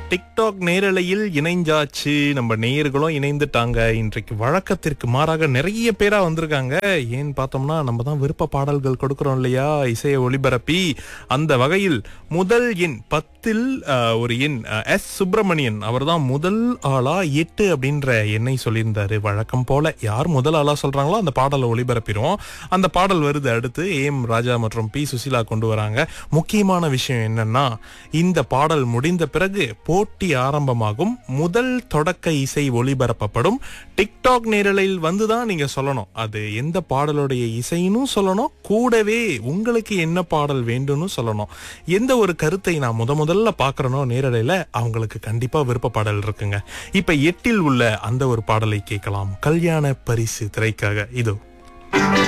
TikTok நேரலையில் இணைஞ்சாச்சு நம்ம நேயர்களும் இணைந்துட்டாங்க இன்றைக்கு வழக்கத்திற்கு மாறாக நிறைய பேரா வந்திருக்காங்க ஏன்னு பார்த்தோம்னா நம்ம தான் விருப்ப பாடல்கள் கொடுக்கிறோம் இல்லையா இசையை ஒளிபரப்பி அந்த வகையில் முதல் எண் பத்தில் அஹ், ஒரு எண் எஸ் சுப்பிரமணியன் அவர் தான் முதல் ஆளா எட்டு அப்படின்ற எண்ணை சொல்லியிருந்தாரு வழக்கம் போல யார் முதல் ஆளா சொல்றாங்களோ அந்த பாடலை ஒளிபரப்பிடுவோம் அந்த பாடல் வருது அடுத்து ஏம் ராஜா மற்றும் பி சுசிலா கொண்டு வராங்க முக்கியமான விஷயம் என்னன்னா இந்த பாடல் முடிந்த பிறகு போட்டி ஆரம்பமாகும் முதல் தொடக்க இசை ஒளிபரப்பப்படும் டிக்டாக் நேரலையில் வந்துதான் நீங்க சொல்லணும் அது எந்த பாடலுடைய இசைன்னு சொல்லணும் கூடவே உங்களுக்கு என்ன பாடல் வேண்டும்னு சொல்லணும் எந்த ஒரு கருத்தை நான் முத முதல்ல பாக்குறனோ நேரலையில அவங்களுக்கு கண்டிப்பா விருப்ப பாடல் இருக்குங்க இப்ப எட்டில் உள்ள அந்த ஒரு பாடலை கேட்கலாம் கல்யாண பரிசு திரைக்காக இதோ